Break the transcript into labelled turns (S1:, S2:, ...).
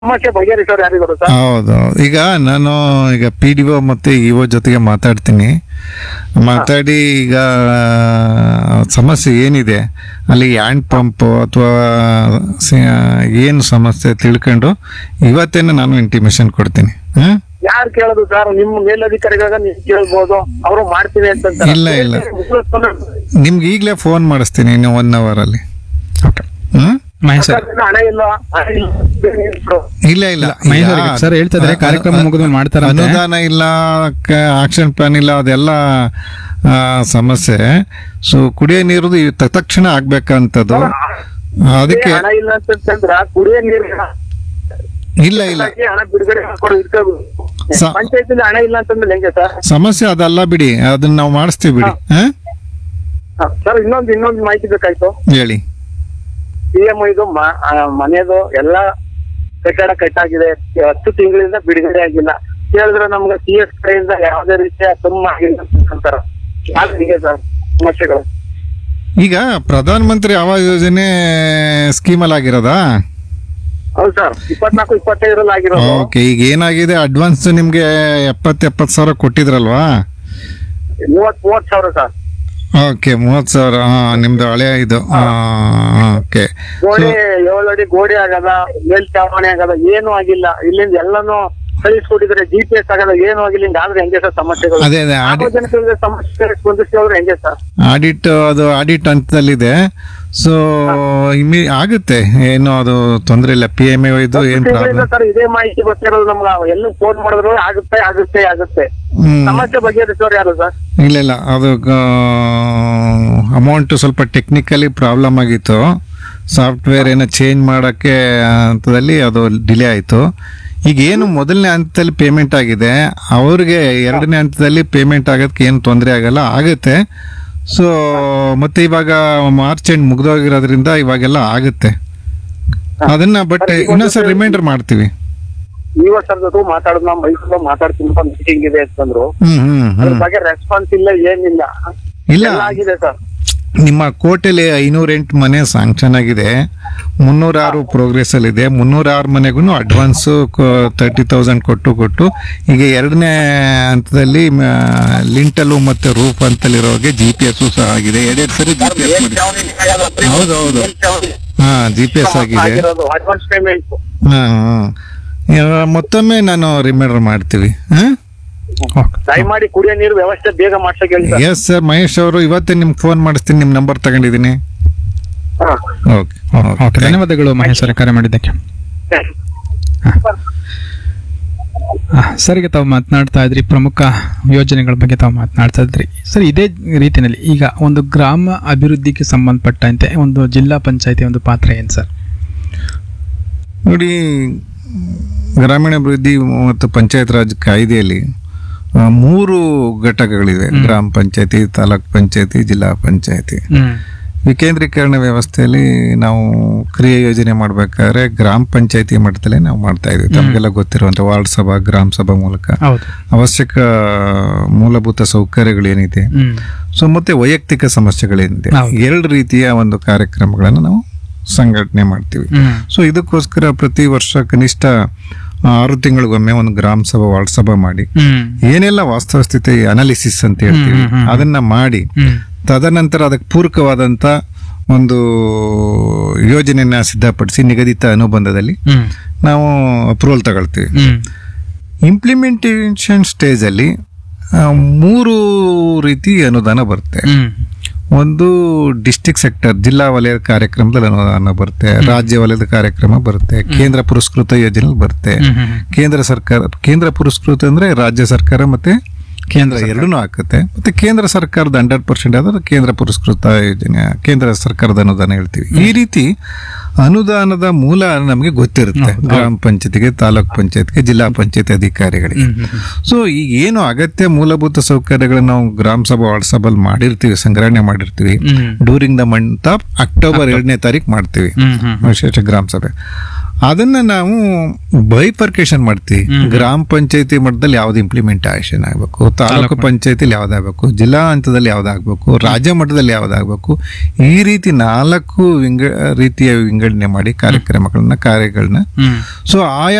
S1: ಸಮಸ್ಯೆ ಬಗೆಹರಿಸೋರು ಯಾರಿಗೂ ಸರ್
S2: ಹೌದು ಈಗ ನಾನು ಈಗ ಪಿ ಡಿ ಒ ಮತ್ತೆ ಇಒ ಜೊತೆಗೆ ಮಾತಾಡ್ತೀನಿ ಮಾತಾಡಿ ಈಗ ಸಮಸ್ಯೆ ಏನಿದೆ ಅಲ್ಲಿ ಹ್ಯಾಂಡ್ ಪಂಪ್ ಅಥವಾ ಏನು ಸಮಸ್ಯೆ ತಿಳ್ಕೊಂಡು ಇವತ್ತೇನೆ ನಾನು ಇಂಟಿಮೇಷನ್ ಕೊಡ್ತೀನಿ ಹ್ಮ್
S1: ಯಾರು ಕೇಳೋದು ಸರ್ ನಿಮ್ಮ ಮೇಲಧಿಕಾರಿಗಳಾಗ ನೀವು ಕೇಳ್ಬೋದು ಅವರು ಮಾಡ್ತೀವಿ ಅಂತ
S2: ಇಲ್ಲ, ಇಲ್ಲ. ನಿಮ್ಗೆ ಈಗಲೇ ಫೋನ್ ಮಾಡಿಸ್ತೀನಿ ಇನ್ನು ಒನ್ ಅವರಲ್ಲಿ
S3: ಓಕೆ
S2: ಹ್ಮ್
S3: ಮಹೇಶ್ ಸರ್
S1: ಹಣ ಇಲ್ಲ ಹಣ ಇಲ್ಲ.
S2: ಇಲ್ಲ ಇಲ್ಲ
S3: ಮಹೇಶ್
S2: ಈಗ
S3: ಅವ್ರಿಗೆ ಸರ್ ಹೇಳ್ತಾ ಇದ್ದಾರೆ ಕಾರ್ಯಕ್ರಮ ಮುಗಿದ್ಮೇಲೆ ಮಾಡ್ತಾರಂತೆ.
S2: ಅನುದಾನ ಇಲ್ಲ ಆಕ್ಷನ್ ಪ್ಲಾನ್ ಇಲ್ಲ ಅದೆಲ್ಲ ಆ, ಸಮಸ್ಯೆ ಸೊ ಕುಡಿಯೋ ನೀರು ತಕ್ಷಣ ಆಗ್ಬೇಕಂತದ್ದು ಅದಕ್ಕೆ
S1: ಹಣ ಇಲ್ಲ ಅಂತಂದ್ರ ಕುಡಿಯೋ ನೀರಿನ
S2: ಇಲ್ಲ ಇಲ್ಲ
S1: ಹಣ ಬಿಡುಗಡೆ ಮಾಡ್ಕೊಡು ಇಟ್ಕೋಬೇಕು
S2: ಸ-
S1: ಪಂಚಾಯತಿಲಿ ಹಣ ಇಲ್ಲ ಅಂತಂದ್ರೆ ಹೆಂಗೆ ಸರ್
S2: ಸಮಸ್ಯೆ ಅದಲ್ಲ ಬಿಡಿ ಅದನ್ನ ನಾವು ಮಾಡಿಸ್ತೀವಿ ಬಿಡಿ ಹ?
S1: ಸರ್ ಇನ್ನೊಂದು ಇನ್ನೊಂದು ಮಾಹಿತಿ ಬೇಕಾಯ್ತು
S2: ಹೇಳಿ
S1: ಪಿ ಎಂ ಇದು ಮ- ಆ, ಮನೆದು ಎಲ್ಲ ಕಟ್ಟಡ ಕಟ್ಟಾಗಿದೆ ಹತ್ತು ತಿಂಗಳಿಂದ ಬಿಡುಗಡೆ ಆಗಿಲ್ಲ ಕೇಳಿದ್ರೆ ನಮ್ಗೆ ಸಿ ಎಸ್ ಕಡೆಯಿಂದ ಯಾವುದೇ ರೀತಿಯ ತುಂಬ ಆಗಿಲ್ಲ ಅಂತಾರ ಯಾಕೆ ಹೀಗೆ ಸರ್ ಸಮಸ್ಯೆಗಳು
S2: ಈಗ ಪ್ರಧಾನ ಮಂತ್ರಿ ಆವಾಸ್ ಯೋಜನೆ ಸ್ಕೀಮಲ್ಲಿ ಆಗಿರೋದಾ
S1: ಹೌದು ಸರ್ ಇಪ್ಪತ್ನಾಲ್ಕು ಇಪ್ಪತ್ತೈದರಲ್ಲಿ ಆಗಿರೋದು
S2: ಓಕೆ ಈಗ ಏನಾಗಿದೆ ಅಡ್ವಾನ್ಸ್ ನಿಮ್ಗೆ ಎಪ್ಪತ್ತು ಎಪ್ಪತ್ತು ಸಾವಿರ ಕೊಟ್ಟಿದ್ರಲ್ವಾ
S1: ಮೂವತ್ ಮೂವತ್ ಸಾವಿರ ಸರ್
S2: ಓಕೆ ಮೂವತ್ತು ಸಾವಿರ ಹಾ ನಿಮ್ದು ಹಳೆ ಇದು ಓಕೆ
S1: ಗೋಡೆ ಏಳು ಅಡಿ ಗೋಡೆ ಆಗದ ಮೇಲ್ಚಾವಣಿ ಆಗದ ಏನು ಆಗಿಲ್ಲ ಇಲ್ಲಿಂದ ಎಲ್ಲಾನು ಕಳಿಸ್ಕೊಟ್ಟಿದ್ರೆ ಜಿ ಪಿ ಎಸ್ ಆಗದ ಏನು ಆಗಿಲ್ಲ ಹಿಂಗ ಆದ್ರೆ ಹೆಂಗೆ ಸರ್ ಸಮಸ್ಯೆಗಳು
S2: ಅದೇ ಅದೇ ಆಡಿ
S1: ಸಾರ್ವಜನಿಕರಿಗೆ ಸಮಸ್ಯೆ ಸ್ಪಂದಿಸಿದ್ರೆ ಹೆಂಗೆ ಸರ್
S2: ಆಡಿಟ್ ಅದು ಆಡಿಟ್ ಹಂತದಲ್ಲಿದೆ ಸೊ ಇಮ್ಮಿ ಆಗುತ್ತೆ ಏನು ಅದು ತೊಂದರೆ ಇಲ್ಲ ಪಿ ಎಮ್ ಎ ಇದು ಏನ್
S1: ತಿಂಗಳಿಂದ
S2: ಪ್ರಾಬ್ಲಮ್
S1: ಸರ್ ಇದೇ ಮಾಹಿತಿ ಗೊತ್ತಿರೋದು ನಮ್ಗೆ ಎಲ್ಲ ಫೋನ್ ಮಾಡಿದ್ರು ಆಗುತ್ತೆ ಆಗುತ್ತೆ ಆಗುತ್ತೆ
S2: ಹ್ಮ್
S1: ಸಮಸ್ಯೆ ಬಗೆಹರಿಸೋರು ಯಾರು ಸರ್
S2: ಇಲ್ಲ ಇಲ್ಲ ಅದು ಅಮೌಂಟ್ ಸ್ವಲ್ಪ ಟೆಕ್ನಿಕಲಿ ಪ್ರಾಬ್ಲಮ್ ಆಗಿತ್ತು ಸಾಫ್ಟ್ವೇರ್ ಏನೋ ಚೇಂಜ್ ಮಾಡೋಕ್ಕೆ ಹಂತದಲ್ಲಿ ಅದು ಡಿಲೇ ಆಯಿತು ಈಗ ಏನು ಮೊದಲನೇ ಹಂತದಲ್ಲಿ ಪೇಮೆಂಟ್ ಆಗಿದೆ ಅವ್ರಿಗೆ ಎರಡನೇ ಹಂತದಲ್ಲಿ ಪೇಮೆಂಟ್ ಆಗೋದಕ್ಕೆ ಏನು ತೊಂದರೆ ಆಗಲ್ಲ ಆಗುತ್ತೆ ಸೊ ಮತ್ತೆ ಇವಾಗ ಮಾರ್ಚ್ ಎಂಡ್ ಮುಗ್ದೋಗಿರೋದ್ರಿಂದ ಇವಾಗೆಲ್ಲ ಆಗುತ್ತೆ ಅದನ್ನ ಬಟ್ ಇನ್ನೊಂದ್ಸರಿ ರಿಮೈಂಡರ್ ಮಾಡ್ತೀವಿ
S1: ಇವ ಸರ್ ಜೊತೆ ಮಾತಾಡಿದ್ ನಾವು ಮೈಸೂರು ಮಾತಾಡ್ತೀನಿ ಮೀಟಿಂಗ್ ಇದೆ ಅಂತಂದ್ರು
S2: ಹ್ಮ್ ಹ್ಮ್
S1: ಅದ್ರ
S2: ಹ್ಮ್
S1: ಬಗ್ಗೆ ರೆಸ್ಪಾನ್ಸ್ ಇಲ್ಲ ಏನಿಲ್ಲ
S2: ಇಲ್ಲ.
S1: ಎಲ್ಲ ಆಗಿದೆ ಸರ್
S2: ನಿಮ್ಮ ಕೋಟೆಲಿ ಐನೂರ ಎಂಟು ಮನೆ ಸ್ಯಾಂಕ್ಷನ್ ಆಗಿದೆ ಮುನ್ನೂರ ಆರು ಪ್ರೋಗ್ರೆಸ್ ಅಲ್ಲಿ ಇದೆ ಮುನ್ನೂರ ಆರು ಮನೆಗೂ ಅಡ್ವಾನ್ಸ್ ತರ್ಟಿ ತೌಸಂಡ್ ಕೊಟ್ಟು ಕೊಟ್ಟು ಈಗ ಎರಡನೇ ಹಂತದಲ್ಲಿ ಲಿಂಟಲು ಮತ್ತೆ ರೂಫ್ ಅಂತಲ್ಲಿರೋಗೆ ಜಿ ಪಿ ಎಸ್ ಸಹ ಆಗಿದೆ ಎರಡೆರಡು ಸರಿ ಜಿ ಪಿ ಎಸ್ ಮಾಡಿ ಹೌದು, ಹೌದು. ಹಾ ಜಿ ಪಿ ಎಸ್ ಆಗಿದೆ
S1: ಅಡ್ವಾನ್ಸ್ ಪೇಮೆಂಟ್
S2: ಹಾ ಹಾ. ಇವಾಗ ಮತ್ತೊಮ್ಮೆ ನಾನು ರಿಮೈಂಡರ್ ಮಾಡ್ತೀವಿ ಹಾ
S1: ದಯಮಾಡಿ ಕುಡಿಯೋ ನೀರು ವ್ಯವಸ್ಥೆ ಬೇಗ ಮಾಡ್ಸಕ್ ಹೇಳಿ ಸರ್
S2: ಎಸ್ ಸರ್ ಮಹೇಶ್ ಅವರು ಇವತ್ತೇ ನಿಮ್ಗೆ ಫೋನ್ ಮಾಡಿಸ್ತೀನಿ ನಿಮ್ಮ ನಂಬರ್ ತಗೊಂಡಿದ್ದೀನಿ
S1: ಹಾ.
S2: ಓಕೆ
S3: ಓಕೆ ಧನ್ಯವಾದಗಳು ಮಹೇಶ್ ಅವರೇ ಕರೆ ಮಾಡಿದ್ದಕ್ಕೆ ಆ, ಸರ್ ಈಗ ತಾವು ಮಾತನಾಡ್ತಾ ಇದ್ರಿ ಪ್ರಮುಖ ಯೋಜನೆಗಳ ಬಗ್ಗೆ ತಾವು ಮಾತನಾಡ್ತಾ ಇದ್ರಿ ಸರ್ ಇದೇ ರೀತಿಯಲ್ಲಿ ಈಗ ಒಂದು ಗ್ರಾಮ ಅಭಿವೃದ್ಧಿಗೆ ಸಂಬಂಧಪಟ್ಟಂತೆ ಒಂದು ಜಿಲ್ಲಾ ಪಂಚಾಯತಿ ಒಂದು ಪಾತ್ರ ಏನು ಸರ್
S2: ನೋಡಿ ಗ್ರಾಮೀಣಾಭಿವೃದ್ಧಿ ಮತ್ತು ಪಂಚಾಯತ್ ರಾಜ್ ಕಾಯ್ದೆಯಲ್ಲಿ ಆ, ಮೂರು ಘಟಕಗಳಿವೆ ಗ್ರಾಮ ಪಂಚಾಯತಿ ತಾಲೂಕ್ ಪಂಚಾಯತಿ ಜಿಲ್ಲಾ ಪಂಚಾಯತಿ ವಿಕೇಂದ್ರೀಕರಣ ವ್ಯವಸ್ಥೆಯಲ್ಲಿ ನಾವು ಕ್ರಿಯೆ ಯೋಜನೆ ಮಾಡ್ಬೇಕಾದ್ರೆ ಗ್ರಾಮ ಪಂಚಾಯತಿ ಮಟ್ಟದಲ್ಲೇ ನಾವು ಮಾಡ್ತಾ ಇದ್ವಿ ತಮಗೆಲ್ಲ ಗೊತ್ತಿರುವಂತ ವಾರ್ಡ್ ಸಭಾ ಗ್ರಾಮ ಸಭಾ ಮೂಲಕ
S3: ಹೌದು
S2: ಅವಶ್ಯಕ ಮೂಲಭೂತ ಸೌಕರ್ಯಗಳೇನಿದೆ
S3: ಹ್ಮ್
S2: ಸೊ ಮತ್ತೆ ವೈಯಕ್ತಿಕ ಸಮಸ್ಯೆಗಳೇನಿದೆ
S3: ಹೌದು.
S2: ಎರಡು ರೀತಿಯ ಒಂದು ಕಾರ್ಯಕ್ರಮಗಳನ್ನು ನಾವು ಸಂಘಟನೆ ಮಾಡ್ತೀವಿ
S3: ಹ್ಮ್
S2: ಸೊ ಇದಕ್ಕೋಸ್ಕರ ಪ್ರತಿ ವರ್ಷ ಕನಿಷ್ಠ ಆ, ಆರು ತಿಂಗಳಿಗೊಮ್ಮೆ ಒಂದು ಗ್ರಾಮ ಸಭಾ ವಾರ್ಡ್ ಸಭಾ ಮಾಡಿ
S3: ಹ್ಮ್
S2: ಏನೆಲ್ಲ ವಾಸ್ತವ ಸ್ಥಿತಿ ಅನಾಲಿಸಿಸ್ ಅಂತ ಹೇಳ್ತೀವಿ
S3: ಹ್ಮ್, ಹ್ಮ್, ಹ್ಮ್.
S2: ಅದನ್ನ ಮಾಡಿ
S3: ಹ್ಮ್
S2: ತದನಂತರ ಅದಕ್ಕೆ ಪೂರಕವಾದಂತ ಒಂದು ಯೋಜನೆಯನ್ನ ಸಿದ್ಧಪಡಿಸಿ ನಿಗದಿತ ಅನುಬಂಧದಲ್ಲಿ
S3: ಹ್ಮ್
S2: ನಾವು ಅಪ್ರೂವಲ್ ತಗೊಳ್ತೀವಿ
S3: ಹ್ಮ್
S2: ಇಂಪ್ಲಿಮೆಂಟೇಷನ್ ಸ್ಟೇಜ್ ಅಲ್ಲಿ ಆ, ಮೂರು ರೀತಿ ಅನುದಾನ ಬರುತ್ತೆ
S3: ಹ್ಮ್
S2: ಒಂದು ಡಿಸ್ಟಿಕ್ ಸೆಕ್ಟರ್ ಜಿಲ್ಲಾ ವಲಯದ ಕಾರ್ಯಕ್ರಮದಲ್ಲಿ ಅನುದಾನ ಬರುತ್ತೆ ರಾಜ್ಯ ವಲಯದ ಕಾರ್ಯಕ್ರಮ ಬರುತ್ತೆ ಕೇಂದ್ರ ಪುರಸ್ಕೃತ ಯೋಜನೆ ಬರುತ್ತೆ
S3: ಹ್ಮ್ ಹ್ಮ್
S2: ಕೇಂದ್ರ ಸರ್ಕಾರ ಕೇಂದ್ರ ಪುರಸ್ಕೃತ ಅಂದ್ರೆ ರಾಜ್ಯ ಸರ್ಕಾರ ಮತ್ತೆ ಕೇಂದ್ರ ಎರಡೂ ಹಾಕುತ್ತೆ ಮತ್ತೆ ಕೇಂದ್ರ ಸರ್ಕಾರದ ಹಂಡ್ರೆಡ್ ಪರ್ಸೆಂಟ್ ಆದ್ರೆ ಕೇಂದ್ರ ಪುರಸ್ಕೃತ ಯೋಜನೆ ಕೇಂದ್ರ ಸರ್ಕಾರದ ಅನುದಾನ ಹೇಳ್ತೀವಿ ಈ ರೀತಿ ಅನುದಾನದ ಮೂಲ ನಮಗೆ ಗೊತ್ತಿರುತ್ತೆ ಗ್ರಾಮ ಪಂಚಾಯತಿಗೆ ತಾಲೂಕ್ ಪಂಚಾಯತ್ಗೆ ಜಿಲ್ಲಾ ಪಂಚಾಯತ್ ಅಧಿಕಾರಿಗಳಿಗೆ
S3: ಹ್ಮ್ ಹ್ಮ್
S2: ಸೊ ಈಗ ಏನು ಅಗತ್ಯ ಮೂಲಭೂತ ಸೌಕರ್ಯಗಳನ್ನ ನಾವು ಗ್ರಾಮ ಸಭಾ ವಾರ್ಡ್ ಸಭೆಯಲ್ಲಿ ಮಾಡಿರ್ತೀವಿ ಸಂಗ್ರಹಣೆ ಮಾಡಿರ್ತೀವಿ
S3: hmm
S2: during the month of October ಎರಡನೇ ತಾರೀಕು ಮಾಡ್ತೀವಿ
S3: ಹ್ಮ್ ಹ್ಮ್
S2: ವಿಶೇಷ ಗ್ರಾಮ ಸಭೆ ಅದನ್ನ ನಾವು ಬೈಫರ್ಕೇಶನ್ ಮಾಡ್ತೀವಿ ಗ್ರಾಮ ಪಂಚಾಯತಿ ಮಟ್ಟದಲ್ಲಿ ಯಾವ್ದು ಇಂಪ್ಲಿಮೆಂಟೇಷನ್ ಆಗಬೇಕು ತಾಲೂಕು ಪಂಚಾಯತಿಲಿ ಯಾವ್ದಾಗಬೇಕು ಜಿಲ್ಲಾ ಹಂತದಲ್ಲಿ ಯಾವ್ದಾಗಬೇಕು ರಾಜ್ಯ ಮಟ್ಟದಲ್ಲಿ ಯಾವ್ದಾಗಬೇಕು ಈ ರೀತಿ ನಾಲ್ಕು ವಿಂಗ ರೀತಿಯ ವಿಂಗಡಣೆ ಮಾಡಿ ಕಾರ್ಯಕ್ರಮಗಳನ್ನ ಕಾರ್ಯಗಳನ್ನ
S3: ಹ್ಮ್
S2: ಸೊ ಆಯಾ